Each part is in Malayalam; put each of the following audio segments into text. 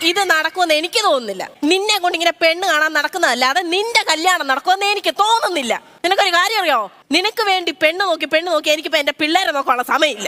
ഇത് നടക്കുമെന്ന് എനിക്ക് തോന്നുന്നില്ല നിന്നെ കൊണ്ട് ഇങ്ങനെ പെണ്ണ് കാണാൻ നടക്കുന്നതല്ലാതെ നിന്റെ കല്യാണം നടക്കുമെന്ന് എനിക്ക് തോന്നുന്നില്ല നിനക്കൊരു കാര്യം അറിയോ നിനക്ക് വേണ്ടി പെണ്ണ് നോക്കി പെണ്ണ് നോക്കി എനിക്കിപ്പോ എന്റെ പിള്ളേരെ നോക്കാനുള്ള സമയമില്ല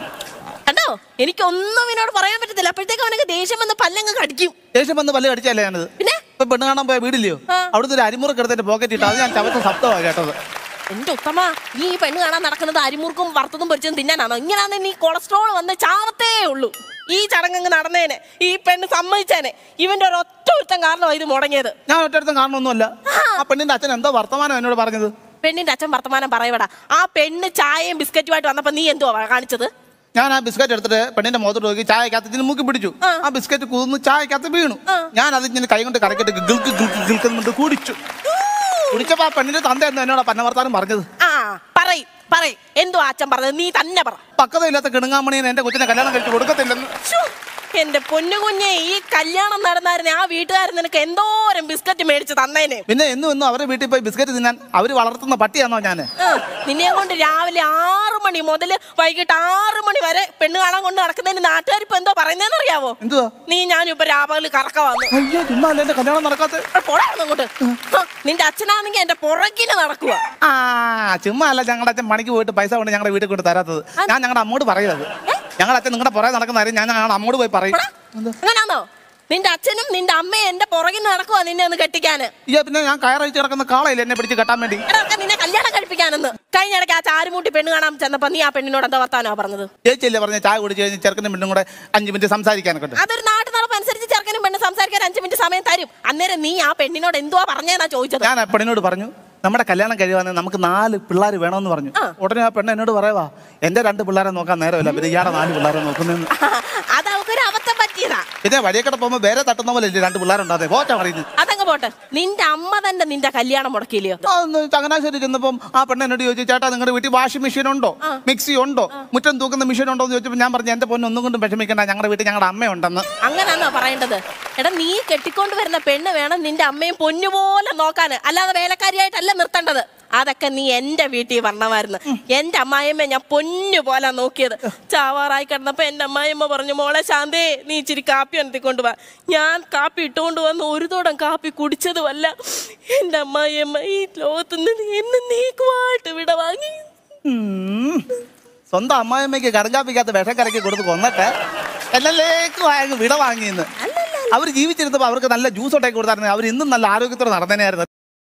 കണ്ടോ എനിക്കൊന്നും ഇവനോട് പറയാൻ പറ്റത്തില്ല അപ്പോഴത്തേക്ക് അവനൊക്കെ ദേഷ്യം വന്ന് പല്ലങ്ങ് കടിക്കും ദേഷ്യം വന്ന് പല്ല് കടിച്ചല്ലേ ഞാനത് പിന്നെ ഇപ്പൊ പെണ്ണ് കാണാൻ പോയ വീടില്ലയോ ആ. അവിടുത്തെ ഒരു അരിമുറക്ക് എടുത്തിട്ട് പോക്കറ്റ് ഇട്ട് അത് ഞാൻ ചവച്ച ശബ്ദമാണ് കേട്ടത് എന്റെ ഉത്തമ നീ ഈ പെണ്ണ് കാണാൻ നടക്കുന്നത് അരിമുറുക്കും വറുത്തതും പൊരിച്ചതും തിന്നാനാണോ ഇങ്ങനെയാന്ന് നീ കൊളസ്ട്രോൾ വന്ന് ചാവത്തേ ഉള്ളൂ ഈ ചടങ്ങ് നടന്നേനെ ഈ പെണ്ണ് സമ്മതിച്ചേനെ ഇവന്റെ ഒരു ഒറ്റ ഒരുത്തം കാരണമാണ് ഇത് മുടങ്ങിയത് ഞാൻ ഒറ്റടുത്തും കാണണമെന്നൊന്നുമല്ല ആ പെണ്ണിന്റെ അച്ഛൻ എന്തോ വർത്തമാനം എന്നോട് പറഞ്ഞത് പെണ്ണിന്റെ അച്ഛൻ വർത്തമാനം പറയവടാ ആ പെണ്ണ് ചായയും ബിസ്ക്കറ്റുമായിട്ട് വന്നപ്പോ നീ എന്തുവാ കാണിച്ചത് ഞാൻ ആ ബിസ്ക്കറ്റ് എടുത്തിട്ട് പെണ്ണിന്റെ മുഖത്തോട്ട് നോക്കി ചായക്കകത്ത് ഇതിന് മൂക്കി പിടിച്ചു ആ ബിസ്ക്കറ്റ് കുതിർന്ന് ചായക്കകത്ത് വീണു ഞാൻ അത് ഇങ്ങനെ കൈ കൊണ്ട് കറക്കിട്ട് ഗിൽക്ക് ഗിൽക്ക് ഗിൽക്കുന്നുണ്ട് കുടിച്ചു കുടിച്ചപ്പോ ആ പെണ്ണിന്റെ തന്ത എന്ന് എന്നോട് പന്ന വർത്താനം പറഞ്ഞത് ആ പറയ് പറയ് എന്തോ അച്ഛൻ പറഞ്ഞത് നീ തന്നെ പറ പക്വതയില്ലാത്ത കിണുങ്ങാമണിയെ എന്റെ കൊച്ചിനെ കല്യാണം കഴിച്ച് കൊടുക്കത്തില്ലെന്ന് ശ്ശോ, എന്റെ പൊന്നു കുഞ്ഞെ ഈ കല്യാണം നടന്നായിരുന്നെ ആ വീട്ടുകാരൻ നിനക്ക് എന്തോരം ബിസ്ക്കറ്റ് മേടിച്ച് തന്നേനെ പിന്നെ എന്നും എന്നും അവരുടെ വീട്ടിൽ പോയി ബിസ്ക്കറ്റ് തിന്നാൻ അവര് വളർത്തുന്ന പട്ടിയാണോ ഞാൻ ആ, നിന്നെ കൊണ്ട് രാവിലെ ആറു മണി മുതൽ വൈകിട്ട് ആറു മണി വരെ പെണ്ണ് കാണാൻ കൊണ്ട് നടക്കുന്നതിന് നാട്ടുകാർ ഇപ്പൊ എന്തോ പറയുന്നതെന്ന് അറിയാവോ എന്തുവാ നീ ഞാനും ഇപ്പൊ രാപകല് കറക്ക വന്നു അയ്യോ ചുമ്മാ അല്ല എന്റെ കല്യാണം നടക്കാത്ത പോടായിരുന്നു അങ്ങോട്ട് ആ, നിന്റെ അച്ഛനാണെങ്കിൽ എന്റെ പുറകിന് നടക്കുക ആ ചുമ്മാ അല്ല ഞങ്ങളുടെ അച്ഛൻ പണിക്ക് പോയിട്ട് പൈസ കൊണ്ട് ഞങ്ങളുടെ വീട്ടിൽ കൊണ്ട് തരാത്തത് ഞാൻ ഞങ്ങളുടെ അമ്മോട് പറയുന്നത് ഞങ്ങളുടെ അച്ഛൻ നിങ്ങളുടെ പുറകെ നടക്കുന്ന കാര്യം ഞാൻ ഞങ്ങളുടെ അമ്മോട് പോയി പറയും അങ്ങനാന്നോ നിന്റെ അച്ഛനും നിന്റെ അമ്മയും എന്റെ പുറകിൽ നടക്കുവാ നിന്നെ ഒന്ന് കെട്ടിക്കാന് അയ്യോ പിന്നെ ഞാൻ കയറഴിച്ച് കിടക്കുന്ന കാളയില്ല എന്നെ പിടിച്ച് കെട്ടാൻ വേണ്ടി എടാ ഒക്കെ നിന്നെ കല്യാണം കഴിപ്പിക്കാനെന്ന് കഴിഞ്ഞ ഇടയ്ക്ക് ആ ചാരുമൂട്ടി പെണ്ണ് കാണാൻ ചെന്നപ്പോ നീ ആ പെണ്ണിനോട് എന്താ വർത്താനോ പറഞ്ഞത് ചേച്ചിയല്ലേ പറഞ്ഞ ചായ കുടിച്ച് കഴിഞ്ഞ് ചെറുക്കനും പെണ്ണും കൂടെ അഞ്ച് മിനിറ്റ് സംസാരിക്കാനൊക്കെ ഉണ്ട് അതൊരു നാട്ടു നടപ്പ് അനുസരിച്ച് ചെറുക്കനും പെണ്ണ് സംസാരിക്കാൻ അഞ്ചു മിനിറ്റ് സമയം തരും അന്നേരം നീ ആ പെണ്ണിനോട് എന്തുവാ പറഞ്ഞേന്നാ ചോദിച്ചത് ഞാൻ ആ പെണ്ണിനോട് പറഞ്ഞു നമ്മുടെ കല്യാണം കഴിയുവാണെങ്കിൽ നമുക്ക് നാല് പിള്ളേർ വേണമെന്ന് പറഞ്ഞു ഉടനെ ആ പെണ്ണ് എന്നോട് പറയുവാ എന്റെ രണ്ട് പിള്ളേരെ നോക്കാൻ നേരമില്ല പിന്നെ ഇയാളെ നാല് പിള്ളേരെ നോക്കുന്നതെന്ന് അത് അവക്കൊരു അബദ്ധം പറ്റിയതാ പിന്നെ വഴിയൊക്കെ പോകുമ്പോൾ വേറെ തട്ടുന്ന പോലെ ഇല്ലേ രണ്ട് പിള്ളേരുണ്ടാതെ പോറ്റാ പറയുന്നത് അതങ്ങ് പോട്ടെ നിന്റെ അമ്മ തന്നെ നിന്റെ കല്യാണം മുടക്കിയില്ലയോ അന്ന് ചങ്ങനാശ്ശേരി ചെന്നപ്പം ആ പെണ്ണ് എന്നോട് ചോദിച്ചു ചേട്ടാ നിങ്ങളുടെ വീട്ടിൽ വാഷിംഗ് മെഷീൻ ഉണ്ടോ മിക്സി ഉണ്ടോ മുറ്റം തൂക്കുന്ന മെഷീൻ ഉണ്ടോ എന്ന് ചോദിച്ചപ്പോൾ ഞാൻ പറഞ്ഞു എന്റെ പൊന്നെ ഒന്നും കൊണ്ടും വിഷമിക്കണ്ട ഞങ്ങളുടെ വീട്ടിൽ ഞങ്ങളുടെ അമ്മയുണ്ടെന്ന് അങ്ങനാന്നോ പറയേണ്ടത് എടാ നീ കെട്ടിക്കൊണ്ട് വരുന്ന പെണ്ണ് വേണം നിന്റെ അമ്മയും പൊന്നുപോലെ നോക്കാൻ അല്ലാതെ വേലക്കാരിയായിട്ടല്ല നിർത്തേണ്ടത് അതൊക്കെ നീ എന്റെ വീട്ടിൽ വരണമായിരുന്നു എന്റെ അമ്മായിയമ്മ ഞാൻ പൊന്നു പോലെ നോക്കിയത് ചാവാറായി കിടന്നപ്പോ എന്റെ അമ്മായിയമ്മ പറഞ്ഞു മോളെ ശാന്തേ നീ ഇച്ചിരി കാപ്പി ഉണർത്തിക്കൊണ്ട് വാ ഞാൻ കാപ്പി ഇട്ടുകൊണ്ട് വന്ന് ഒരു തോടം കാപ്പി കുടിച്ചതുമല്ല എന്റെ അമ്മായിയമ്മ ഈ ലോകത്ത് നിന്ന് എന്നെ നീക്കുമായിട്ട് വിട വാങ്ങി ഉം. സ്വന്തം അമ്മായിമ്മയ്ക്ക് കടങ്കാപ്പിക്കാത്ത വിഷം കലക്കി കൊടുത്ത് കൊന്നിട്ട് എന്നല്ലേക്ക് വാങ്ങി വിട വാങ്ങിയെന്ന് അവർ ജീവിച്ചിരുന്നപ്പോൾ അവർക്ക് നല്ല ജ്യൂസ് ഉണ്ടാക്കി കൊടുത്തായിരുന്നു അവർ ഇന്നും നല്ല ആരോഗ്യത്തോടെ നടന്നേനായിരുന്നു